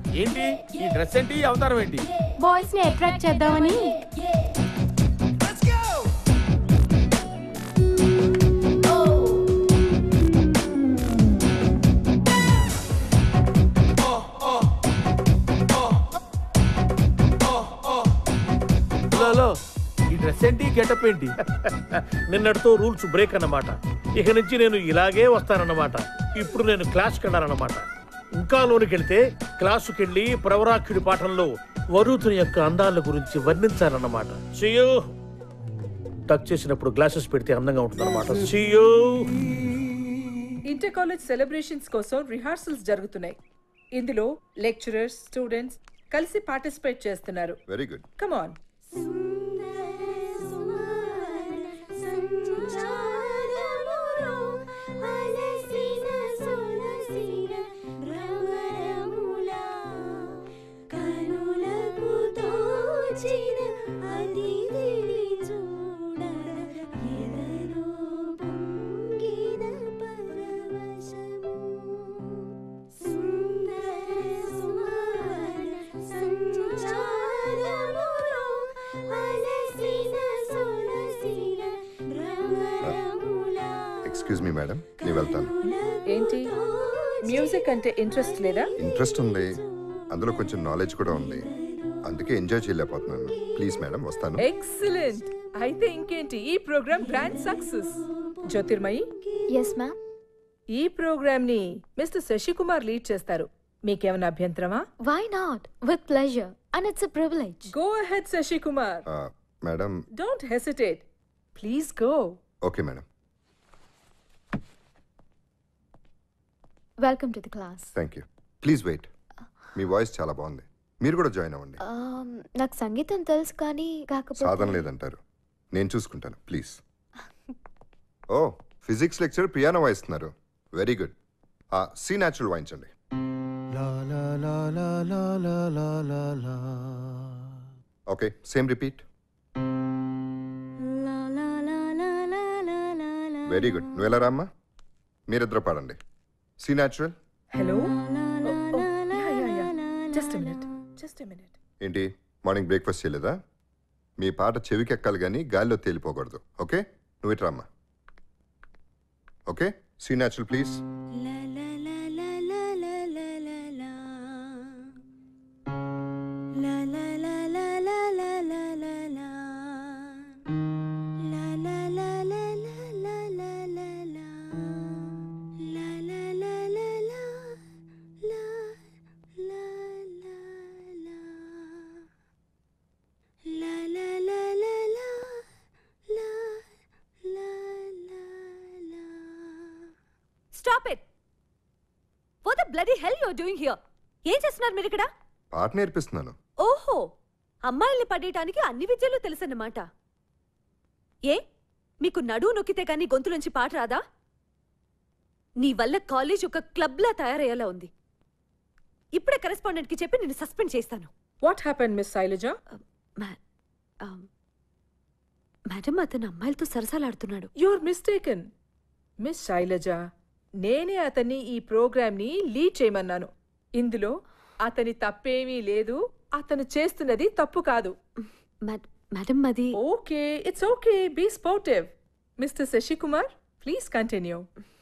ఏంటి ఈ డ్రెస్ ఏంటి ఈ అవతారం ఏంటి బాయ్స్ ని అట్రాక్ట్ చేద్దామని హలో హలో ఈ డ్రెస్ ఏంటి గెటప్ ఏంటి నిన్నటితో రూల్స్ బ్రేక్ అన్నమాట ఇక నుంచి నేను ఇలాగే వస్తానన్నమాట ఇప్పుడు నేను క్లాస్కి వెళ్ళాలన్నమాట ఇంకా లోనికి వెళ్తే క్లాసుకి వెళ్ళి ప్రవరాక్షుడి పాఠంలో వరుతుని యొక్క అందాల గురించి వర్ణించాలన్నమాట సియో టచ్ చేసినప్పుడు గ్లాసెస్ పెడితే అందంగా ఉంటుందన్నమాట సియో ఇంటర్ కాలేజ్ సెలబ్రేషన్స్ కోసం రిహార్సల్స్ జరుగుతున్నాయి ఇందులో లెక్చరర్స్ స్టూడెంట్స్ కలిసి పార్టిసిపేట్ చేస్తున్నారు very good come on excuse me madam నేను వెళ్తాను ఏంటి మ్యూజిక్ అంటే ఇంట్రెస్ట్ లేదా ఇంట్రెస్ట్ ఉంది అందులో కొంచెం నాలెడ్జ్ కూడా ఉంది అందుకే ఎంజాయ్ చేయలేకపోతున్నాను ప్లీజ్ మేడం వస్తాను ఎక్సలెంట్ అయితే ఇంకేంటి ఈ programme grand success Jyothirmayi yes ma'am ఈ ప్రోగ్రామ్ ని మిస్టర్ శశికుమార్ లీడ్ చేస్తారు మీకేమైనా అభ్యంతరమా why not with pleasure and it's a privilege go ahead Sasikumar ah, madam don't hesitate please go okay madam welcome to the class thank you please wait మీ voice చాలా బాగుంది మీరు కూడా జాయిన్ అవ్వండి నాకు సంగీతం తెలుసు కానీ కాకపోతే సాధన లేదంటారు నేను చూసుకుంటాను ప్లీజ్ ఓ ఫిజిక్స్ లెక్చర్ పియానో వాయిస్తున్నారు వెరీ గుడ్ సి న్యాచురల్ వాయించండి okay same repeat very good నువ్వు ఎలా రామ్మా మీరిద్దరు పాడండి C natural hello just minute just minute ఏంటి మార్నింగ్ బ్రేక్ఫాస్ట్ చేయలేదా మీ పాట చెవికి ఎక్కాలి కానీ గాలిలో తేలిపోకూడదు ఓకే నువ్వు ఇటు రామ్మా okay C natural please stop it what the bloody hell you doing here ఏం చేస్తున్నారు మీరు ఇక్కడ పాట నేర్పిస్తున్నాను ఓహో అమ్మాయిల్ని పడేయటానికి అన్ని విద్యలు తెలుసన్నమాట ఏ మీకు నడువు నొక్కితే కానీ గొంతు నుంచి పాట రాదా నీ వల్ల కాలేజ్ ఒక క్లబ్లా తయారయ్యేలా ఉంది ఇప్పుడే కరెస్పాండెంట్కి చెప్పి నేను సస్పెండ్ చేస్తాను వాట్ హ్యాపెన్ మిస్ శైలజ మా- ఆ, మేడం అతను అమ్మాయిలతో సరసాలాడుతున్నాడు యూఆర్ మిస్టేకన్ మిస్ శైలజ నేనే అతన్ని ఈ ప్రోగ్రామ్ ని లీడ్ చేయమన్నాను ఇందులో అతని తప్పేమీ లేదు అతను చేస్తున్నది తప్పు కాదు మేడ్- మేడం అది okay it's okay be sportive mister Sasikumar please continue